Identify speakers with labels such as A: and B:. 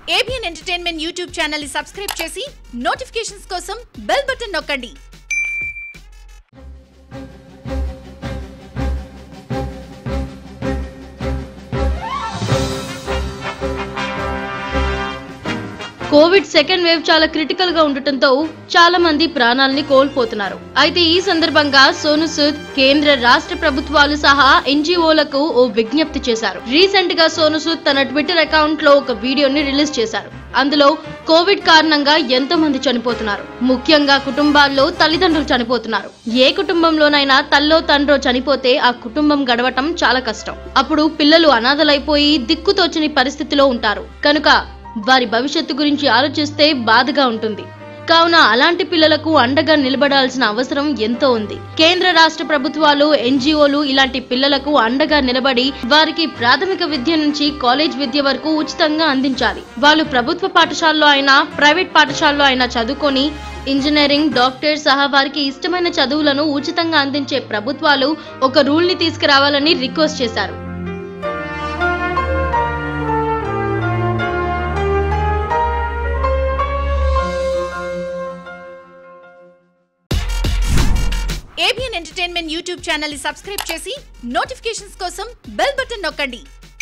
A: ABN entertainment YouTube channel ని subscribe చేసి notifications కోసం బెల్ బటన్ నొక్కండి
B: కోవిడ్ సెకండ్ వేవ్ చాలా క్రిటికల్ గా ఉండటంతో చాలా మంది ప్రాణాలని కోల్పోతున్నారు అయితే ఈ సందర్భంగా సోను సూద్ కేంద్ర రాష్ట్ర ప్రభుత్వాలు సహా ఎన్జిఓలకు ఓ విజ్ఞప్తి చేశారు రీసెంట్ గా సోను సూద్ తన ట్విట్టర్ అకౌంట్ లో ఒక వీడియోని రిలీజ్ చేశారు అందులో కోవిడ్ కారణంగా ఎంతో మంది చనిపోతున్నారు ముఖ్యంగా కుటుంబాల్లో తల్లిదండ్రులు చనిపోతున్నారు ఏ కుటుంబంలోనైనా తల్లో తండ్రో చనిపోతే ఆ కుటుంబం గడవటం చాలా కష్టం అప్పుడు పిల్లలు అనాథలైపోయి దిక్కుతోచని పరిస్థితిలో ఉంటారు కనుక వారి భవిష్యత్తు గురించి ఆలోచిస్తే బాధగా ఉంటుంది కావున అలాంటి పిల్లలకు అండగా నిలబడాల్సిన అవసరం ఎంతో ఉంది కేంద్ర రాష్ట్ర ప్రభుత్వాలు ఎన్జిఓలు ఇలాంటి పిల్లలకు అండగా నిలబడి వారికి ప్రాథమిక విద్య నుంచి కాలేజ్ విద్య వరకు ఉచితంగా అందించాలి వాళ్ళు ప్రభుత్వ పాఠశాలలో అయినా ప్రైవేట్ పాఠశాలలో అయినా చదువుకొని ఇంజనీరింగ్ డాక్టర్ సహా వారికి ఇష్టమైన చదువులను ఉచితంగా అందించే ప్రభుత్వాలు ఒక రూల్ ని తీసుకురావాలని రిక్వెస్ట్ చేశారు
A: ఏబిఎన్ ఎంటర్టైన్మెంట్ యూట్యూబ్ ఛానల్ ని సబ్స్క్రైబ్ చేసి నోటిఫికేషన్స్ కోసం బెల్ బటన్ నొక్కండి